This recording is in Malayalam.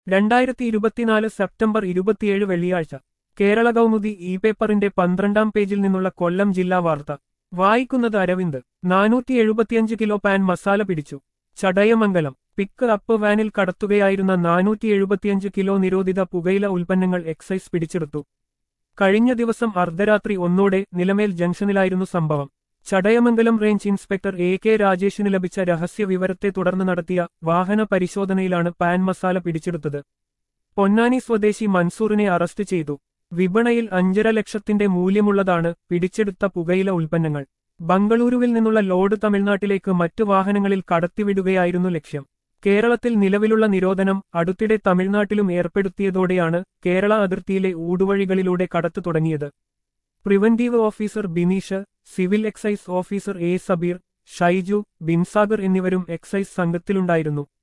രണ്ടായിരത്തി ഇരുപത്തിനാല് സെപ്റ്റംബർ ഇരുപത്തിയേഴ് വെള്ളിയാഴ്ച കേരള കൗമുദി ഇ പേപ്പറിന്റെ പന്ത്രണ്ടാം പേജിൽ നിന്നുള്ള കൊല്ലം ജില്ലാ വാർത്ത വായിക്കുന്നത് അരവിന്ദ് നാനൂറ്റി എഴുപത്തിയഞ്ച് കിലോ പാൻ മസാല പിടിച്ചു ചടയമംഗലം പിക്ക് അപ്പ് വാനിൽ കടത്തുകയായിരുന്ന നാനൂറ്റി എഴുപത്തിയഞ്ച് കിലോ നിരോധിത പുകയില ഉൽപ്പന്നങ്ങൾ എക്സൈസ് പിടിച്ചെടുത്തു കഴിഞ്ഞ ദിവസം അർദ്ധരാത്രി ഒന്നോടെ നിലമേൽ ജംഗ്ഷനിലായിരുന്നു സംഭവം Chadayamangalam range inspector A K രാജേഷിന് ലഭിച്ച രഹസ്യ വിവരത്തെ തുടർന്ന് നടത്തിയ വാഹന പരിശോധനയിലാണ് പാൻ മസാല പിടിച്ചെടുത്തത് പൊന്നാനി സ്വദേശി മൻസൂറിനെ അറസ്റ്റ് ചെയ്തു വിപണയിൽ അഞ്ചര ലക്ഷത്തിന്റെ മൂല്യമുള്ളതാണ് പിടിച്ചെടുത്ത പുകയില ഉൽപ്പന്നങ്ങൾ ബംഗളൂരുവിൽ നിന്നുള്ള ലോഡ് തമിഴ്നാട്ടിലേക്ക് മറ്റു വാഹനങ്ങളിൽ കടത്തിവിടുകയായിരുന്നു ലക്ഷ്യം കേരളത്തിൽ നിലവിലുള്ള നിരോധനം അടുത്തിടെ തമിഴ്നാട്ടിലും ഏർപ്പെടുത്തിയതോടെയാണ് കേരള അതിർത്തിയിലെ ഊടുവഴികളിലൂടെ കടത്തു തുടങ്ങിയത് preventive officer Bineesh civil excise officer A Sabeer Shaiju Binsagar എന്നിവരും എക്സൈസ് സംഘത്തിലുണ്ടായിരുന്നു